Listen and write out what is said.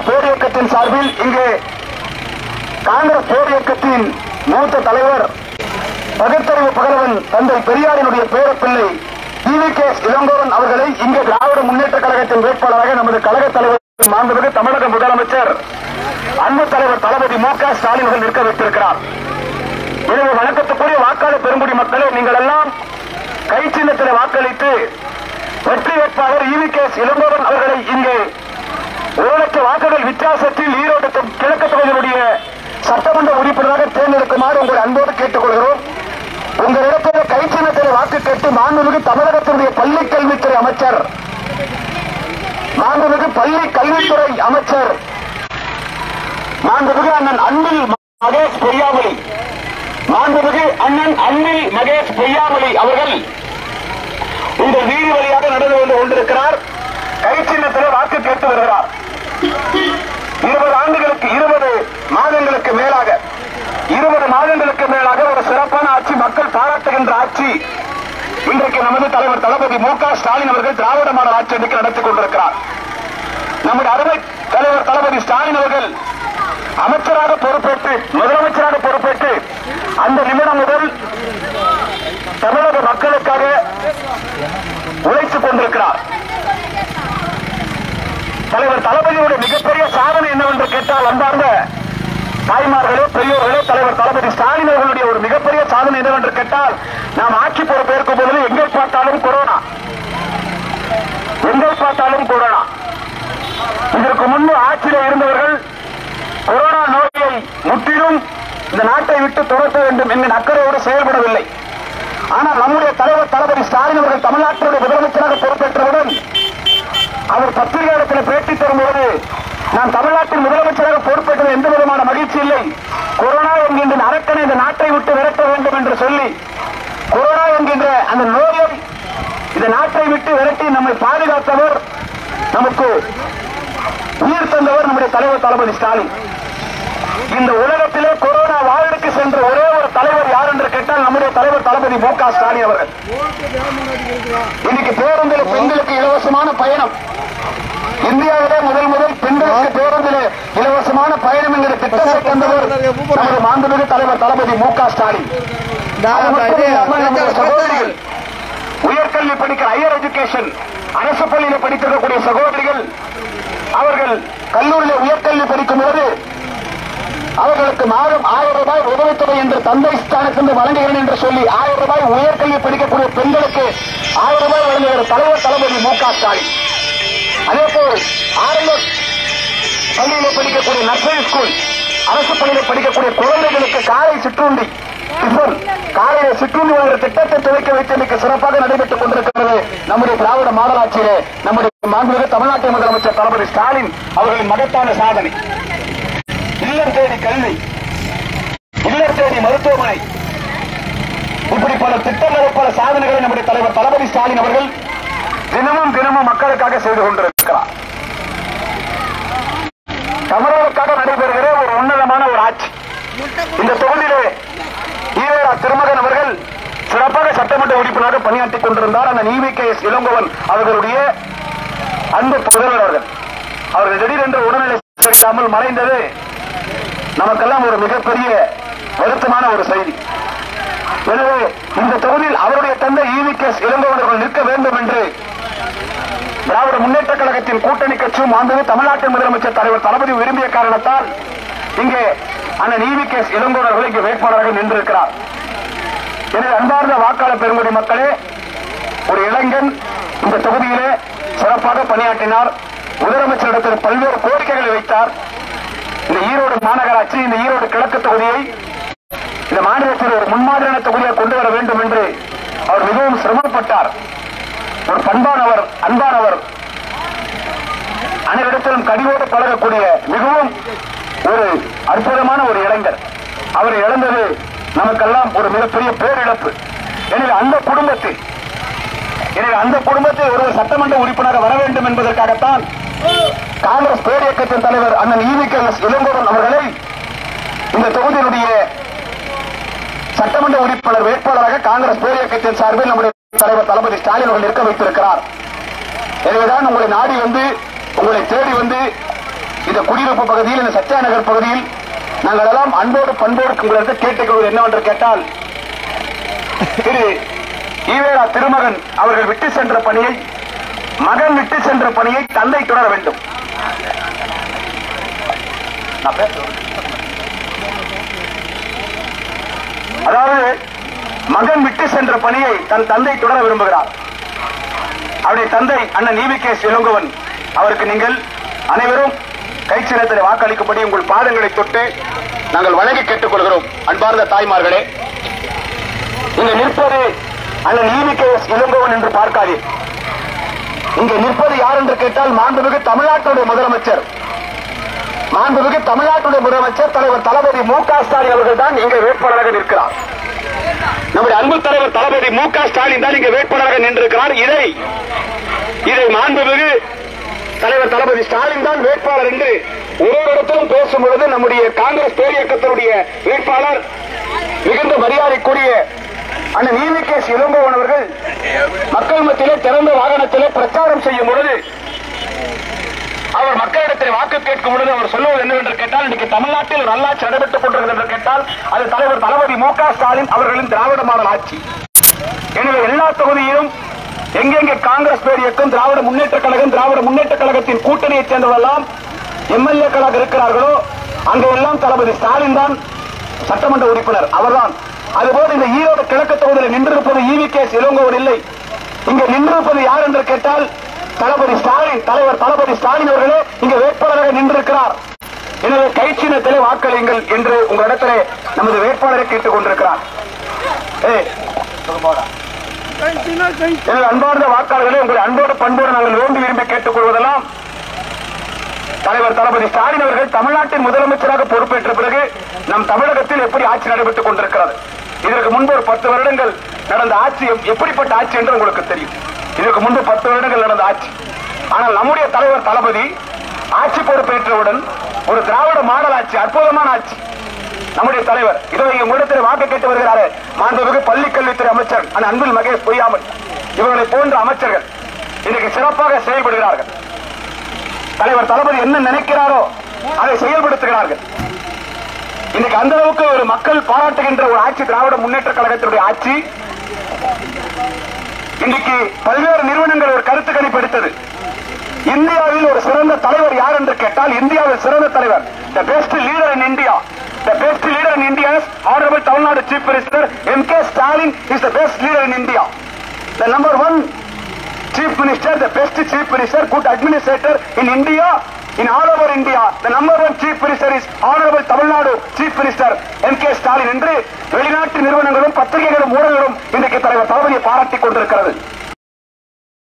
காங்கிரஸ் போர் இயக்கத்தின் சார்பில் இங்கே காங்கிரஸ் போர் இயக்கத்தின் மூத்த தலைவர் பகுத்தறிவு பகலவன் தந்தை பெரியாரினுடைய பேரப்பிள்ளை டிவி கே இளங்கோவன் அவர்களை இங்கே திராவிட முன்னேற்ற கழகத்தின் வேட்பாளராக நமது கழக தலைவர் மாண்புமிகு தமிழக முதலமைச்சர் அன்பு தலைவர் தளபதி மு க ஸ்டாலின் அவர்கள் நிற்க வைத்திருக்கிறார் எனவே வணக்கத்துக்குரிய வாக்காளர் பெருங்குடி மக்களே நீங்கள் எல்லாம் கை சின்னத்தில் வாக்களித்து வெற்றி வேட்பாளர் இவி கே இளங்கோவன் அவர்களை இங்கே ஒரு லட்சம் வாக்குகள் வித்தியாசத்தில் ஈரோடு தொ- கிழக்கு தொகுதியினுடைய சட்டமன்ற உறுப்பினராக தேர்ந்தெடுக்குமாறு உங்களை அன்போடு கேட்டுக்கொள்கிறோம் உங்களிடத்தில் கை சின்னத்தில் வாக்கு கேட்டு மாண்புமிகு தமிழகத்தினுடைய பள்ளி கல்வித்துறை அமைச்சர் மாண்புமிகு பள்ளி கல்வித்துறை அமைச்சர் மாண்புமிகு அண்ணன் அன்பில் மகேஷ் பொய்யாமொழி மாண்புமிகு அண்ணன் அன்பில் மகேஷ் பொய்யாமொழி அவர்கள் உங்கள் வீதி வழியாக நடந்து வந்து கொண்டிருக்கிறார் கை சின்னத்தில் வாக்கு கேட்டு வருகிறார் இருபது ஆண்டுகளுக்கு இருபது மாதங்களுக்கு மேலாக இருபது மாதங்களுக்கு மேலாக ஒரு சிறப்பான ஆட்சி மக்கள் பாராட்டுகின்ற ஆட்சி இன்றைக்கு நமது தலைவர் தளபதி மு க ஸ்டாலின் அவர்கள் திராவிட மாடல் ஆட்சி இன்றைக்கு நடத்திக் கொண்டிருக்கிறார் நம்முடைய அருமை தலைவர் தளபதி ஸ்டாலின் அவர்கள் அமைச்சராக பொறுப்பேற்று முதலமைச்சராக பொறுப்பேற்று அந்த நிமிடம் முதல் தமிழக மக்களுக்காக உழைத்துக் கொண்டிருக்கிறார் தலைவர் தளபதியுடைய மிகப்பெரிய சாதனை என்னவென்று கேட்டால் அன்பார்ந்த தாய்மார்களே பெரியோர்களே தலைவர் தளபதி ஸ்டாலின் அவர்களுடைய ஒரு மிகப்பெரிய சாதனை என்னவென்று கேட்டால் நாம் ஆட்சி பொறுப்பேற்கும் பொழுது எங்கே பார்த்தாலும் கொரோனா எங்கே பார்த்தாலும் கொரோனா இதற்கு முன்பு ஆட்சியில் இருந்தவர்கள் கொரோனா நோயை முற்றிலும் இந்த நாட்டை விட்டு துரத்த வேண்டும் என்கிற அக்கறையோடு செயல்படவில்லை ஆனால் நம்முடைய தலைவர் தளபதி ஸ்டாலின் அவர்கள் தமிழ்நாட்டினுடைய முதலமைச்சராக பொறுப்பேற்றவுடன் அவர் பத்திரிகையாளத்தில் பேட்டி தரும்போது நான் தமிழ்நாட்டின் முதலமைச்சராக பொறுப்பேற்றது எந்த விதமான மகிழ்ச்சி இல்லை கொரோனா என்கின்ற அரக்கனை இந்த நாட்டை விட்டு விரட்ட வேண்டும் என்று சொல்லி கொரோனா என்கின்ற அந்த நோயை இந்த நாட்டை விட்டு விரட்டி நம்மை பாதுகாத்தவர் நமக்கு உயிர் தந்தவர் நம்முடைய தலைவர் தளபதி ஸ்டாலின் இந்த உலகத்திலே கொரோனா வாழ்வுக்கு சென்ற ஒரே ஒரு தலைவர் யார் என்று கேட்டால் நம்முடைய தலைவர் தளபதி மு க ஸ்டாலின் அவர்கள் இன்னைக்கு பேருந்தில் பெண்களுக்கு இலவசமான பயணம் இந்தியாவிலே முதல் முதல் பெண்களுக்கு பேருந்தில் இலவசமான பயணம் என்கிற திட்டத்தை தந்தவர் நமது மாண்புமிகு தலைவர் தளபதி மு க ஸ்டாலின் அது மட்டும் இல்லாமல் நம்முடைய சகோதரிகள் உயர்கல்வி படிக்கிற ஹையர் எஜுகேஷன் அரசு பள்ளியில் படித்திருக்கக்கூடிய சகோதரிகள் அவர்கள் கல்லூரியில் உயர்கல்வி படிக்கும் பொழுது அவர்களுக்கு மாதம் ஆயிரம் ரூபாய் உதவித்தொகை என்று தந்தை ஸ்தானத்திலிருந்து வழங்குகிறேன் என்று சொல்லி ஆயிரம் ரூபாய் உயர்கல்வி படிக்கக்கூடிய பெண்களுக்கு ஆயிரம் ரூபாய் வழங்குகிற தலைவர் தளபதி மு க ஸ்டாலின் அதே போல் ஆரம்ப பள்ளியில் படிக்கக்கூடிய நர்சரி ஸ்கூல் அரசு பள்ளியில் படிக்கக்கூடிய குழந்தைகளுக்கு காலை சிற்றுண்டி டிஃபன் காலையில சிற்றுண்டி வாங்குற திட்டத்தை துவக்கி வைத்து இன்னைக்கு சிறப்பாக நடைபெற்றுக் கொண்டிருக்கிறது நம்முடைய திராவிட மாடலாட்சியிலே நம்முடைய மாண்புமிகு தமிழ்நாட்டு முதலமைச்சர் தளபதி ஸ்டாலின் அவர்களின் மகத்தான சாதனை இல்லம் தேடி கல்வி இல்லம் தேடி மருத்துவமனை இப்படி பல திட்டங்கள் பல சாதனைகளை நம்முடைய தலைவர் தளபதி ஸ்டாலின் அவர்கள் தினமும் தினமும் மக்களுக்காக செய்து கொண்டிருக்கிறார் தமிழர்களுக்காக நடைபெறுகிற ஒரு உன்னதமான ஒரு ஆட்சி இந்த தொகுதியிலே ஈவேரா திருமகன் அவர்கள் சிறப்பாக சட்டமன்ற உறுப்பினராக பணியாற்றிக் கொண்டிருந்தார் அந்த நீவி கே எஸ் இளங்கோவன் அவர்களுடைய அன்பு புதல்வர் அவர்கள் அவர்கள் திடீரென்று உடல்நிலை சரியில்லாமல் மறைந்தது நமக்கெல்லாம் ஒரு மிகப்பெரிய வருத்தமான ஒரு செய்தி எனவே இந்த தொகுதியில் அவருடைய தந்தை ஈவி கே எஸ் இளங்கோவன் அவர்கள் நிற்க வேண்டும் என்று திராவிட முன்னேற்ற கழகத்தின் கூட்டணி கட்சியும் மாண்புமிகு தமிழ்நாட்டின் முதலமைச்சர் தலைவர் தளபதி விரும்பிய காரணத்தால் இங்கே அண்ணன் ஈவி கே எஸ் இளங்கோவன் அவர்கள் இங்கே வேட்பாளராக நின்றிருக்கிறார் எனவே அன்பார்ந்த வாக்காளர் பெருங்குடி மக்களே ஒரு இளைஞன் இந்த தொகுதியிலே சிறப்பாக பணியாற்றினார் முதலமைச்சரிடத்தில் பல்வேறு கோரிக்கைகளை வைத்தார் இந்த ஈரோடு மாநகராட்சி இந்த ஈரோடு கிழக்கு தொகுதியை இந்த மாநிலத்தில் ஒரு முன்மாதிரியான தொகுதியாக கொண்டு வர வேண்டும் என்று அவர் மிகவும் சிரமப்பட்டார் ஒரு பண்பானவர் அன்பானவர் அனைவரிடத்திலும் கடிவோடு பழகக்கூடிய மிகவும் ஒரு அற்புதமான ஒரு இளைஞர் அவரை இழந்தது நமக்கெல்லாம் ஒரு மிகப்பெரிய பேரிழப்பு எனவே அந்த குடும்பத்தில் எனவே அந்த குடும்பத்தில் ஒருவர் சட்டமன்ற உறுப்பினராக வர வேண்டும் என்பதற்காகத்தான் காங்கிரஸ் பேர் இயக்கத்தின் தலைவர் அண்ணன் ஈவி கே எஸ் இளங்கோவன் அவர்களை இந்த தொகுதியினுடைய சட்டமன்ற உறுப்பினர் வேட்பாளராக காங்கிரஸ் பேர் இயக்கத்தின் சார்பில் நம்முடைய தலைவர் தளபதி ஸ்டாலின் அவர்கள் இருக்க வைத்திருக்கிறார் எனவேதான் உங்களை நாடி வந்து உங்களை தேடி வந்து இந்த குடியிருப்பு பகுதியில் இந்த சத்யா நகர் பகுதியில் நாங்கள் எல்லாம் அன்போடு பண்போடு உங்களிடத்தை கேட்டுக்கொள்வது என்னவென்று கேட்டால் திரு ஈவேரா திருமகன் அவர்கள் விட்டு சென்ற பணியை மகன் விட்டு சென்ற பணியை தந்தை தொடர வேண்டும் நான் பேசுறேன். அதாவது மகன் விட்டு சென்ற பணியை தன் தந்தை தொடர விரும்புகிறார் அவருடைய தந்தை அண்ணன் நீவிகே இளங்கோவன் அவருக்கு நீங்கள் அனைவரும் கைச்சின்னத்தில் வாக்களிக்கும்படி உங்கள் பாதங்களை தொட்டு நாங்கள் வணங்கி கேட்டுக்கொள்கிறோம் அன்பார்ந்த தாய்மார்களே இங்க நிற்பது அண்ணன் நீவிகே இளங்கோவன் என்று பார்க்காதே இங்க நிற்பது யார் என்று கேட்டால் மாண்புமிகு தமிழ்நாட்டுடைய முதலமைச்சர் மாண்புமிகு தமிழ்நாட்டுடைய முதலமைச்சர் தலைவர் தளபதி மு க ஸ்டாலின் அவர்கள் தான் இங்கே வேட்பாளராக நிற்கிறார் நம்முடைய அன்பு தலைவர் தளபதி மு க ஸ்டாலின் தான் இங்கே வேட்பாளராக நின்றிருக்கிறார் இதை இதை மாண்புமிகு தலைவர் தளபதி ஸ்டாலின் தான் வேட்பாளர் என்று ஒரு ஒரு இடத்திலும் பேசும் பொழுது நம்முடைய காங்கிரஸ் பேரியக்கத்தினுடைய வேட்பாளர் மிகுந்த மரியாதைக்குரிய அண்ணன் ஈவிகே இளங்கோவன் அவர்கள் மக்கள் மத்தியிலே திறந்த வாகனத்திலே பிரச்சாரம் செய்யும் பொழுது அவர் மக்களிடத்தில் வாக்கு கேட்கும் பொழுது அவர் சொல்லுவது என்னவென்று கேட்டால் இன்னைக்கு தமிழ்நாட்டில் ஒரு நல்லாட்சி நடைபெற்றுக் கொண்டிருக்கிறது என்று கேட்டால் அது தலைவர் தளபதி மு க ஸ்டாலின் அவர்களின் திராவிட மாடல் ஆட்சி எனவே எல்லா தொகுதியிலும் எங்கெங்கே காங்கிரஸ் பேர் இயக்கம் திராவிட முன்னேற்ற கழகம் திராவிட முன்னேற்ற கழகத்தின் கூட்டணியைச் சேர்ந்தவரெல்லாம் எம்எல்ஏக்களாக இருக்கிறார்களோ அங்கெல்லாம் தளபதி ஸ்டாலின் தான் சட்டமன்ற உறுப்பினர் அவர்தான் அதுபோல இந்த ஈரோடு கிழக்கு தொகுதியில் நின்றிருப்பது ஈவி கே இளங்கோவன் இல்லை இங்க நின்றிருப்பது யார் என்று கேட்டால் தளபதி ஸ்டாலின் தலைவர் தளபதி ஸ்டாலின் அவர்களே இங்க வேட்பாளராக நின்றிருக்கிறார் எனவே கைச்சின்னத்திலே வாக்களியுங்கள் என்று உங்களிடத்திலே நமது வேட்பாளரை கேட்டுக் கொண்டிருக்கிறார் ஏய், எனவே அன்பார்ந்த வாக்காளர்களே உங்களை அன்போடு பண்போடு நாங்கள் வேண்டி விரும்பி கேட்டுக் கொள்வதெல்லாம் தலைவர் தளபதி ஸ்டாலின் அவர்கள் தமிழ்நாட்டின் முதலமைச்சராக பொறுப்பேற்ற பிறகு நம் தமிழகத்தில் எப்படி ஆட்சி நடைபெற்றுக் கொண்டிருக்கிறது இதற்கு முன்பு ஒரு பத்து வருடங்கள் நடந்த ஆட்சி எப்- எப்படிப்பட்ட ஆட்சி என்று உங்களுக்கு தெரியும் இதற்கு முன்பு பத்து வருடங்கள் நடந்த ஆட்சி ஆனால் நம்முடைய தலைவர் தளபதி ஆட்சி பொறுப்பேற்றவுடன் ஒரு திராவிட மாடல் ஆட்சி அற்புதமான ஆட்சி நம்முடைய தலைவர் இதோ இங்க உங்களிடத்தில் வாக்கு கேட்டு வருகிறாரு மாண்புமிகு பள்ளிக் கல்வித்துறை அமைச்சர் அண்ணன் அன்பில் மகேஷ் பொய்யாமல் இவர்களை போன்ற அமைச்சர்கள் இன்னைக்கு சிறப்பாக செயல்படுகிறார்கள் தலைவர் தளபதி என்ன நினைக்கிறாரோ அதை செயல்படுத்துகிறார்கள் இன்னைக்கு அந்த அளவுக்கு ஒரு மக்கள் பாராட்டுகின்ற ஒரு ஆட்சி திராவிட முன்னேற்ற கழகத்தினுடைய ஆட்சி இன்னைக்கு பல்வேறு நிறுவனங்கள் ஒரு கருத்து கணிப்பு எடுத்தது இந்தியாவில் ஒரு சிறந்த தலைவர் யார் என்று கேட்டால் இந்தியாவில் சிறந்த தலைவர் the best leader in India the best leader in India honourable Tamil Nadu chief minister M K Stalin is the best leader in India the number one chief minister, the best chief minister, good administrator in India, in all over India. The number one chief minister is honorable Tamil Nadu chief minister M K Stalin என்று வெளிநாட்டு நிறுவனங்களும் பத்திரிகைகளும் ஊடகங்களும் இன்றைக்கு தலைவர் தளபதியை பாராட்டிக் கொண்டிருக்கிறது